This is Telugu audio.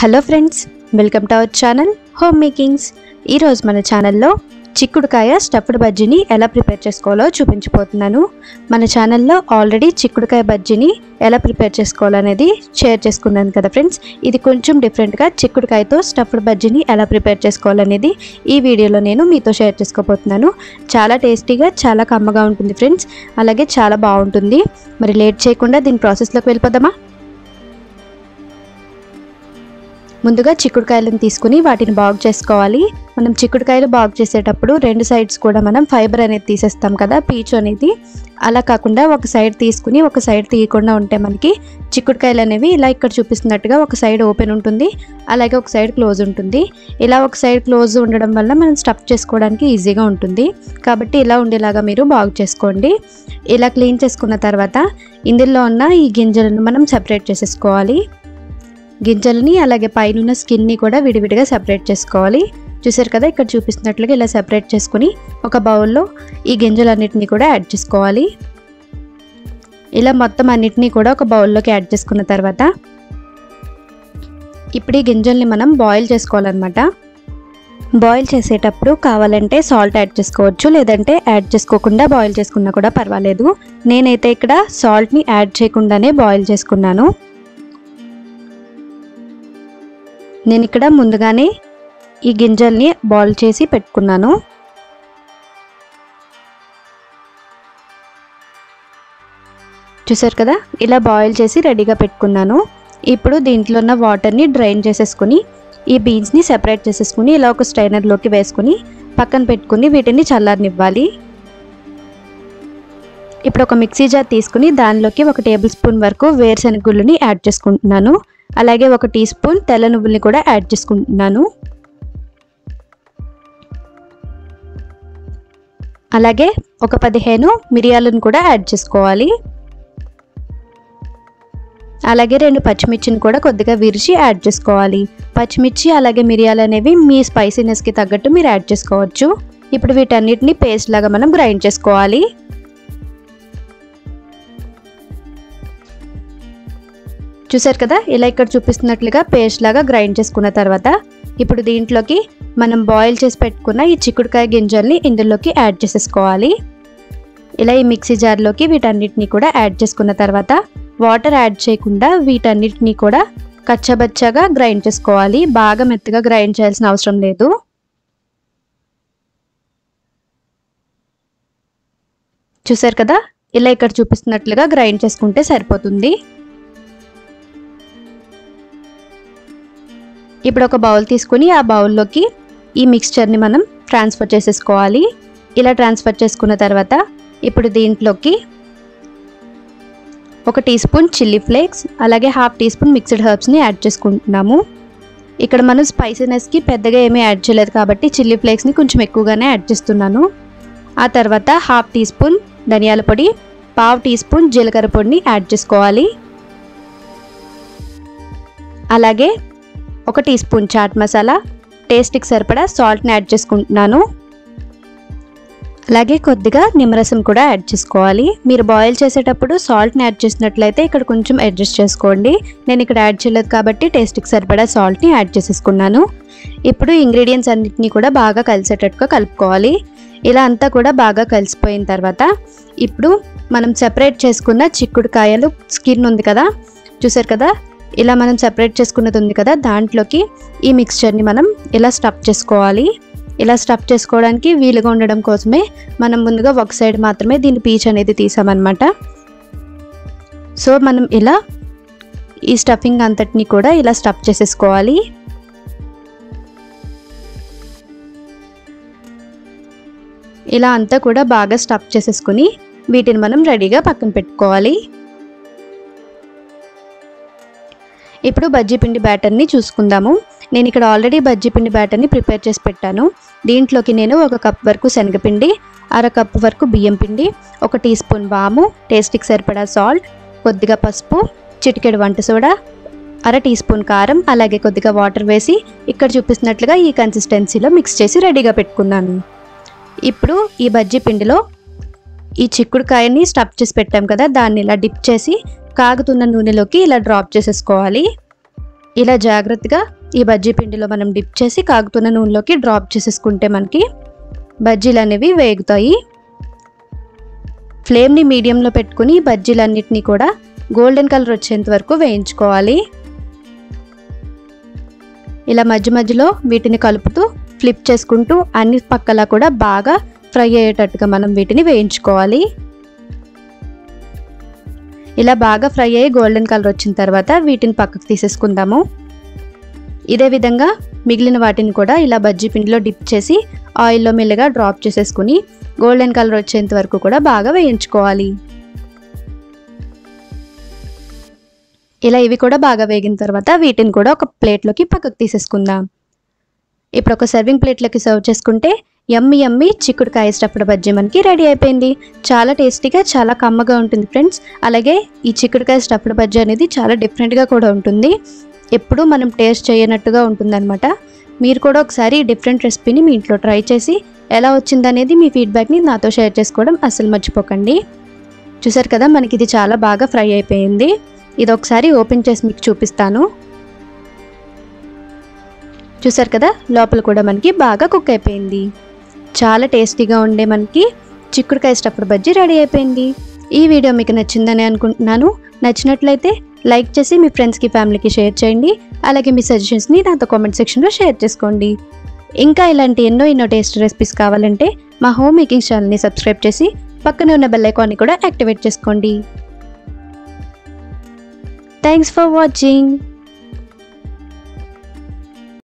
hello friends welcome to our channel home makings ఈరోజు మన ఛానల్లో చిక్కుడుకాయ స్టఫ్డ్ బజ్జీని ఎలా ప్రిపేర్ చేసుకోవాలో చూపించబోతున్నాను మన ఛానల్లో ఆల్రెడీ చిక్కుడుకాయ బజ్జీని ఎలా ప్రిపేర్ చేసుకోవాలనేది షేర్ చేసుకున్నాను కదా ఫ్రెండ్స్ ఇది కొంచెం డిఫరెంట్గా చిక్కుడుకాయతో స్టఫ్డ్ బజ్జీని ఎలా ప్రిపేర్ చేసుకోవాలనేది ఈ వీడియోలో నేను మీతో షేర్ చేసుకోబోతున్నాను చాలా టేస్టీగా చాలా కమ్మగా ఉంటుంది ఫ్రెండ్స్ అలాగే చాలా బాగుంటుంది మరి లేట్ చేయకుండా దీని ప్రాసెస్లోకి వెళ్ళిపోదామా ముందుగా చిక్కుడుకాయలను తీసుకుని వాటిని బాగు చేసుకోవాలి మనం చిక్కుడుకాయలు బాగు చేసేటప్పుడు రెండు సైడ్స్ కూడా మనం ఫైబర్ అనేది తీసేస్తాం కదా పీచు అనేది అలా కాకుండా ఒక సైడ్ తీసుకుని ఒక సైడ్ తీయకుండా ఉంటే మనకి చిక్కుడుకాయలు అనేవి ఇలా ఇక్కడ చూపిస్తున్నట్టుగా ఒక సైడ్ ఓపెన్ ఉంటుంది అలాగే ఒక సైడ్ క్లోజ్ ఉంటుంది ఇలా ఒక సైడ్ క్లోజ్ ఉండడం వల్ల మనం స్టఫ్ చేసుకోవడానికి ఈజీగా ఉంటుంది కాబట్టి ఇలా ఉండేలాగా మీరు బాగు చేసుకోండి ఇలా క్లీన్ చేసుకున్న తర్వాత ఇందులో ఉన్న ఈ గింజలను మనం సెపరేట్ చేసేసుకోవాలి గింజల్ని అలాగే పైన స్కిన్ని కూడా విడివిడిగా సెపరేట్ చేసుకోవాలి చూసారు కదా ఇక్కడ చూపిస్తున్నట్లుగా ఇలా సెపరేట్ చేసుకుని ఒక బౌల్లో ఈ గింజలన్నిటిని కూడా యాడ్ చేసుకోవాలి ఇలా మొత్తం అన్నిటినీ కూడా ఒక బౌల్లోకి యాడ్ చేసుకున్న తర్వాత ఇప్పుడు ఈ గింజల్ని మనం బాయిల్ చేసుకోవాలన్నమాట బాయిల్ చేసేటప్పుడు కావాలంటే సాల్ట్ యాడ్ చేసుకోవచ్చు లేదంటే యాడ్ చేసుకోకుండా బాయిల్ చేసుకున్నా కూడా పర్వాలేదు నేనైతే ఇక్కడ సాల్ట్ని యాడ్ చేయకుండానే బాయిల్ చేసుకున్నాను నేను ఇక్కడ ముందుగానే ఈ గింజల్ని బాయిల్ చేసి పెట్టుకున్నాను చూసారు కదా ఇలా బాయిల్ చేసి రెడీగా పెట్టుకున్నాను ఇప్పుడు దీంట్లో ఉన్న వాటర్ని డ్రైన్ చేసేసుకుని ఈ బీన్స్ని సెపరేట్ చేసేసుకుని ఇలా ఒక స్ట్రైనర్లోకి వేసుకుని పక్కన పెట్టుకుని వీటిని చల్లారనివ్వాలి ఇప్పుడు ఒక మిక్సీ జార్ తీసుకుని దానిలోకి ఒక టేబుల్ స్పూన్ వరకు వేరుశనగ గుళ్ళని యాడ్ చేసుకుంటున్నాను అలాగే ఒక టీ స్పూన్ తెల్ల నువ్వుల్ని కూడా యాడ్ చేసుకుంటున్నాను అలాగే ఒక పదిహేను మిరియాలను కూడా యాడ్ చేసుకోవాలి అలాగే రెండు పచ్చిమిర్చిని కూడా కొద్దిగా విరిచి యాడ్ చేసుకోవాలి పచ్చిమిర్చి అలాగే మిరియాలు అనేవి మీ స్పైసీనెస్కి తగ్గట్టు మీరు యాడ్ చేసుకోవచ్చు ఇప్పుడు వీటన్నిటిని పేస్ట్ లాగా మనం గ్రైండ్ చేసుకోవాలి చూసారు కదా ఇలా ఇక్కడ చూపిస్తున్నట్లుగా పేస్ట్ లాగా గ్రైండ్ చేసుకున్న తర్వాత ఇప్పుడు దీంట్లోకి మనం బాయిల్ చేసి పెట్టుకున్న ఈ చిక్కుడుకాయ గింజల్ని ఇందులోకి యాడ్ చేసేసుకోవాలి ఇలా ఈ మిక్సీ జార్లోకి వీటన్నిటిని కూడా యాడ్ చేసుకున్న తర్వాత వాటర్ యాడ్ చేయకుండా వీటన్నిటిని కూడా కచ్చబచ్చగా గ్రైండ్ చేసుకోవాలి బాగా మెత్తగా గ్రైండ్ చేయాల్సిన అవసరం లేదు చూసారు కదా ఇలా ఇక్కడ చూపిస్తున్నట్లుగా గ్రైండ్ చేసుకుంటే సరిపోతుంది ఇప్పుడు ఒక బౌల్ తీసుకుని ఆ బౌల్లోకి ఈ మిక్స్చర్ని మనం ట్రాన్స్ఫర్ చేసేసుకోవాలి ఇలా ట్రాన్స్ఫర్ చేసుకున్న తర్వాత ఇప్పుడు దీంట్లోకి ఒక టీ స్పూన్ చిల్లీ ఫ్లేక్స్ అలాగే హాఫ్ టీ స్పూన్ మిక్స్డ్ హర్బ్స్ని యాడ్ చేసుకుంటున్నాము ఇక్కడ మనం స్పైసీనెస్కి పెద్దగా ఏమీ యాడ్ చేయలేదు కాబట్టి చిల్లీ ఫ్లేక్స్ని కొంచెం ఎక్కువగానే యాడ్ చేస్తున్నాను ఆ తర్వాత హాఫ్ టీ స్పూన్ ధనియాల పొడి పావు టీ స్పూన్ జీలకర్ర పొడిని యాడ్ చేసుకోవాలి అలాగే ఒక టీ స్పూన్ చాట్ మసాలా టేస్ట్కి సరిపడా సాల్ట్ని యాడ్ చేసుకుంటున్నాను అలాగే కొద్దిగా నిమ్మరసం కూడా యాడ్ చేసుకోవాలి మీరు బాయిల్ చేసేటప్పుడు సాల్ట్ని యాడ్ చేసినట్లయితే ఇక్కడ కొంచెం అడ్జస్ట్ చేసుకోండి నేను ఇక్కడ యాడ్ చేయలేదు కాబట్టి టేస్ట్కి సరిపడా సాల్ట్ని యాడ్ చేసేసుకున్నాను ఇప్పుడు ఇంగ్రీడియంట్స్ అన్నిటినీ కూడా బాగా కలిసేటట్టుగా కలుపుకోవాలి ఇలా అంతా కూడా బాగా కలిసిపోయిన తర్వాత ఇప్పుడు మనం సెపరేట్ చేసుకున్న చిక్కుడుకాయలు స్కిన్ ఉంది కదా చూసారు కదా ఇలా మనం సెపరేట్ చేసుకున్నది ఉంది కదా దాంట్లోకి ఈ మిక్స్చర్ని మనం ఇలా స్టఫ్ చేసుకోవాలి ఇలా స్టఫ్ చేసుకోవడానికి వీలుగా ఉండడం కోసమే మనం ముందుగా ఒక సైడ్ మాత్రమే దీని పీచ్ అనేది తీసామన్నమాట సో మనం ఇలా ఈ స్టఫింగ్ అంతటిని కూడా ఇలా స్టఫ్ చేసేసుకోవాలి ఇలా అంతా కూడా బాగా స్టఫ్ చేసేసుకుని వీటిని మనం రెడీగా పక్కన పెట్టుకోవాలి ఇప్పుడు బజ్జీ పిండి బ్యాటర్ని చూసుకుందాము నేను ఇక్కడ ఆల్రెడీ బజ్జీ పిండి బ్యాటర్ని ప్రిపేర్ చేసి పెట్టాను దీంట్లోకి నేను ఒక కప్ వరకు శనగపిండి అర కప్ వరకు బియ్యం పిండి ఒక టీ స్పూన్ వాము టేస్ట్కి సరిపడా సాల్ట్ కొద్దిగా పసుపు చిటికెడు వంట సోడా అర టీ స్పూన్ కారం అలాగే కొద్దిగా వాటర్ వేసి ఇక్కడ చూపిస్తున్నట్లుగా ఈ కన్సిస్టెన్సీలో మిక్స్ చేసి రెడీగా పెట్టుకున్నాను ఇప్పుడు ఈ బజ్జీ పిండిలో ఈ చిక్కుడుకాయని స్టఫ్ చేసి పెట్టాం కదా దాన్ని ఇలా డిప్ చేసి కాగుతున్న నూనెలోకి ఇలా డ్రాప్ చేసేసుకోవాలి ఇలా జాగ్రత్తగా ఈ బజ్జీ పిండిలో మనం డిప్ చేసి కాగుతున్న నూనెలోకి డ్రాప్ చేసేసుకుంటే మనకి బజ్జీలు అనేవి వేగుతాయి ఫ్లేమ్ని మీడియంలో పెట్టుకుని ఈ బజ్జీలన్నిటినీ కూడా గోల్డెన్ కలర్ వచ్చేంత వరకు వేయించుకోవాలి ఇలా మధ్య మధ్యలో వీటిని కలుపుతూ ఫ్లిప్ చేసుకుంటూ అన్ని పక్కలా కూడా బాగా ఫ్రై అయ్యేటట్టుగా మనం వీటిని వేయించుకోవాలి ఇలా బాగా ఫ్రై అయ్యి గోల్డెన్ కలర్ వచ్చిన తర్వాత వీటిని పక్కకు తీసేసుకుందాము ఇదే విధంగా మిగిలిన వాటిని కూడా ఇలా బజ్జీ పిండిలో డిప్ చేసి ఆయిల్లో మెల్లగా డ్రాప్ చేసేసుకుని గోల్డెన్ కలర్ వచ్చేంత వరకు కూడా బాగా వేయించుకోవాలి ఇలా ఇవి కూడా బాగా వేగిన తర్వాత వీటిని కూడా ఒక ప్లేట్లోకి పక్కకు తీసేసుకుందాం ఇప్పుడు ఒక సర్వింగ్ ప్లేట్లోకి సర్వ్ చేసుకుంటే యమ్మి యమ్మి చిక్కుడుకాయ స్టఫ్డ్ బజ్జీ మనకి రెడీ అయిపోయింది చాలా టేస్టీగా చాలా కమ్మగా ఉంటుంది ఫ్రెండ్స్ అలాగే ఈ చిక్కుడుకాయ స్టఫ్డ్ బజ్జీ అనేది చాలా డిఫరెంట్గా కూడా ఉంటుంది ఎప్పుడూ మనం టేస్ట్ చేయనట్టుగా ఉంటుందన్నమాట మీరు కూడా ఒకసారి ఈ డిఫరెంట్ రెసిపీని మీ ఇంట్లో ట్రై చేసి ఎలా వచ్చిందనేది మీ ఫీడ్బ్యాక్ని నాతో షేర్ చేసుకోవడం అస్సలు మర్చిపోకండి చూసారు కదా మనకి ఇది చాలా బాగా ఫ్రై అయిపోయింది ఇది ఒకసారి ఓపెన్ చేసి మీకు చూపిస్తాను చూసారు కదా లోపల కూడా మనకి బాగా కుక్ అయిపోయింది చాలా టేస్టీగా ఉండే మనకి చిక్కుడుకాయ స్టఫ్డ్ బజ్జీ రెడీ అయిపోయింది ఈ వీడియో మీకు నచ్చిందని అనుకుంటున్నాను నచ్చినట్లయితే లైక్ చేసి మీ ఫ్రెండ్స్కి ఫ్యామిలీకి షేర్ చేయండి అలాగే మీ సజెషన్స్ని నాతో కామెంట్ సెక్షన్లో షేర్ చేసుకోండి ఇంకా ఇలాంటి ఎన్నో ఎన్నో టేస్ట్ రెసిపీస్ కావాలంటే మా హోమ్ మేకింగ్ ఛానల్ని సబ్స్క్రైబ్ చేసి పక్కనే ఉన్న బెల్ ఐకాన్ని కూడా యాక్టివేట్ చేసుకోండి థ్యాంక్స్ ఫర్ వాచింగ్